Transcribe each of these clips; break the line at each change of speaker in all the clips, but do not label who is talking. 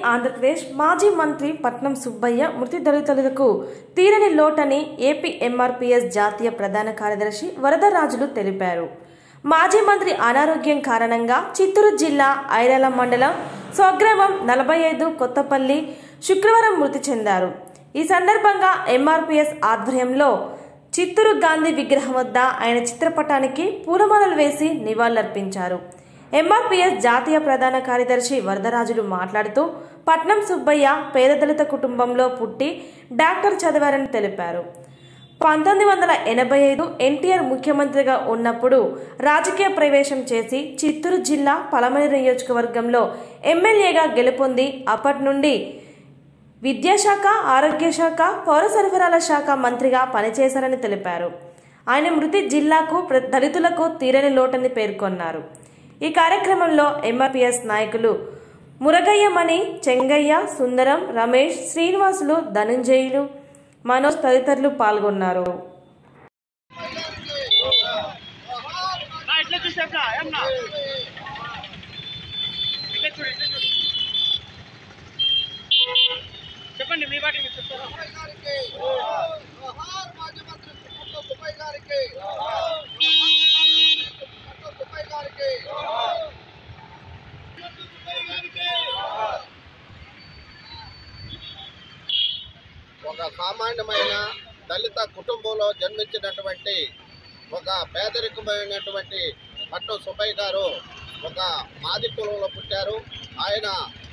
ఆంధ్రప్రదేశ్ మాజీ మంత్రి పట్నం సుబ్బయ్య మృతి దళితులకు తీరని లోటని ఏపీ ఎంఆర్పీఎస్ జాతీయ ప్రధాన కార్యదర్శి వరదరాజులు తెలిపారు మాజీ మంత్రి అనారోగ్యం కారణంగా చిత్తూరు జిల్లా ఐరాల మండలం స్వగ్రామం నలభై ఐదు కొత్తపల్లి శుక్రవారం మృతి చెందారు ఈ సందర్భంగా ఎంఆర్పీఎస్ ఆధ్వర్యంలో చిత్తూరు గాంధీ విగ్రహం వద్ద ఆయన చిత్రపటానికి పూలమాలలు వేసి నివాళులర్పించారు ఎంఆర్పీఎస్ జాతీయ ప్రధాన కార్యదర్శి వరదరాజులు మాట్లాడుతూ పట్నం సుబ్బయ్య పేద దళిత కుటుంబంలో పుట్టి డాక్టర్ చదివారని తెలిపారు పంతొమ్మిది వందల ఎనభై ఐదు ఎన్టీఆర్ ముఖ్యమంత్రిగా ఉన్నప్పుడు రాజకీయ ప్రవేశం చేసి చిత్తూరు జిల్లా పలమనేరు నియోజకవర్గంలో ఎమ్మెల్యేగా గెలుపొంది అప్పటి నుండి విద్యాశాఖ ఆరోగ్య శాఖ పౌర సరఫరాల శాఖ మంత్రిగా పనిచేశారని తెలిపారు ఆయన మృతి జిల్లాకు ప్ర- దళితులకు తీరని లోటని పేర్కొన్నారు ఈ కార్యక్రమంలో ఎంఆర్పిఎస్ నాయకులు మురగయ్యమణి చెంగయ్య సుందరం రమేష్ శ్రీనివాసులు ధనంజయులు మనోజ్ తదితరులు పాల్గొన్నారు
నా ఇట్లా చూసాక ఏమన్నా ఇట్లా చూడు ఇట్లా చూడు చెప్పండి మీ వాటికి మీరు చెప్తారా
జోహార్ మాజీ మంత్రి సుబ్బయ్య సుబ్బయ్య గారికి సుబ్బయ్య గారికి ఒక సామాన్యమైన దళిత కుటుంబంలో జన్మించినటువంటి ఒక పేదరికమైనటువంటి పట్టు సుబ్బయ్య గారు ఒక మాది కులంలో పుట్టారు ఆయన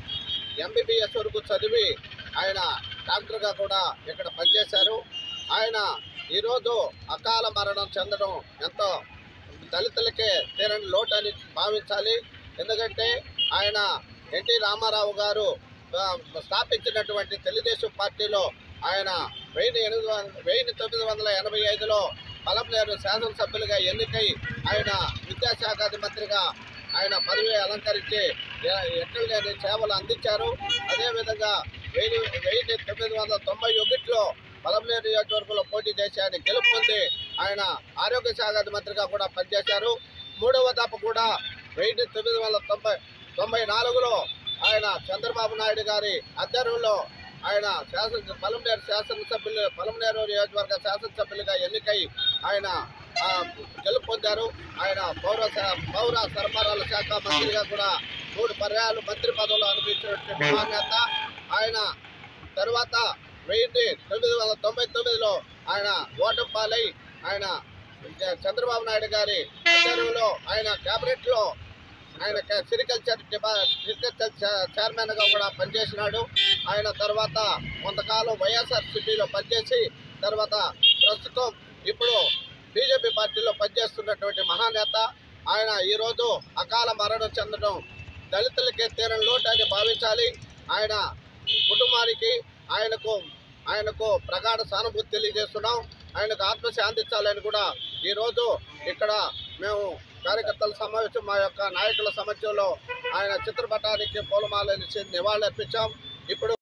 ఎంబీబీఎస్ వరకు చదివి ఆయన డాక్టర్గా కూడా ఇక్కడ పనిచేశారు ఆయన ఈరోజు అకాల మరణం చెందడం ఎంతో దళితులకే తీరని లోటు అని భావించాలి ఎందుకంటే ఆయన ఎన్టీ రామారావు గారు ఆ, స్థాపించినటువంటి తెలుగుదేశం పార్టీలో ఆయన వెయ్యి ఎనిమిది వంద వెయ్యి తొమ్మిది వందల ఎనభై ఐదులో పలంనేరు శాసనసభ్యులుగా ఎన్నికై ఆయన విద్యాశాఖాధి మంత్రిగా ఆయన పదవి అలంకరించి ఎ- ఎక్కడ లేని సేవలు అందించారు అదేవిధంగా వెయ్యి వెయ్యి తొమ్మిది వందల తొంభై ఒకటిలో పలంనేరు నియోజకవర్గంలో పోటీ చేసి ఆయన గెలుపొంది ఆయన ఆరోగ్య శాఖాధి మంత్రిగా కూడా పనిచేశారు మూడవ దఫ కూడా వెయ్యి తొమ్మిది వందల తొంభై తొంభై నాలుగులో ఆయన చంద్రబాబు నాయుడు గారి ఆధ్వర్యంలో ఆయన శాసన పలమనేరు శాసనసభ్యులు పలమనేరు నియోజకవర్గ శాసనసభ్యులుగా ఎన్నికై ఆయన ఆ, గెలుపొందారు ఆయన పౌర శా- పౌర సరఫరాల శాఖ మంత్రిగా కూడా మూడు పర్యాలు మంత్రి పదవులు అనుభవించినటువంటి మహానేత ఆయన తర్వాత వెయ్యి తొమ్మిది వందల తొంభై తొమ్మిదిలో ఆయన ఓటమి పాలై ఆయన చంద్రబాబు నాయుడు గారి ఆధ్వర్యంలో ఆయన క్యాబినెట్లో ఆయన క- సిరికల్చర్ డిపా సిరికల్చర్ చైర్- చైర్మన్గా కూడా పనిచేసినాడు ఆయన తర్వాత కొంతకాలం వైఎస్ఆర్ సిపిలో పనిచేసి తర్వాత ప్రస్తుతం ఇప్పుడు బీజేపీ పార్టీలో పనిచేస్తున్నటువంటి మహానేత ఆయన ఈరోజు అకాల మరణం చెందడం దళితులకే తీరని లోటు అని భావించాలి ఆయన కుటుంబానికి ఆయనకు ఆయనకు ప్రగాఢ సానుభూతి తెలియజేస్తున్నాం ఆయనకు ఆత్మశాంతించాలని కూడా ఈరోజు ఇక్కడ మేము కార్యకర్తల సమావేశం మా యొక్క నాయకుల సమక్షంలో ఆయన చిత్రపటానికి పూలమాల నివాళులర్పించాం ఇప్పుడు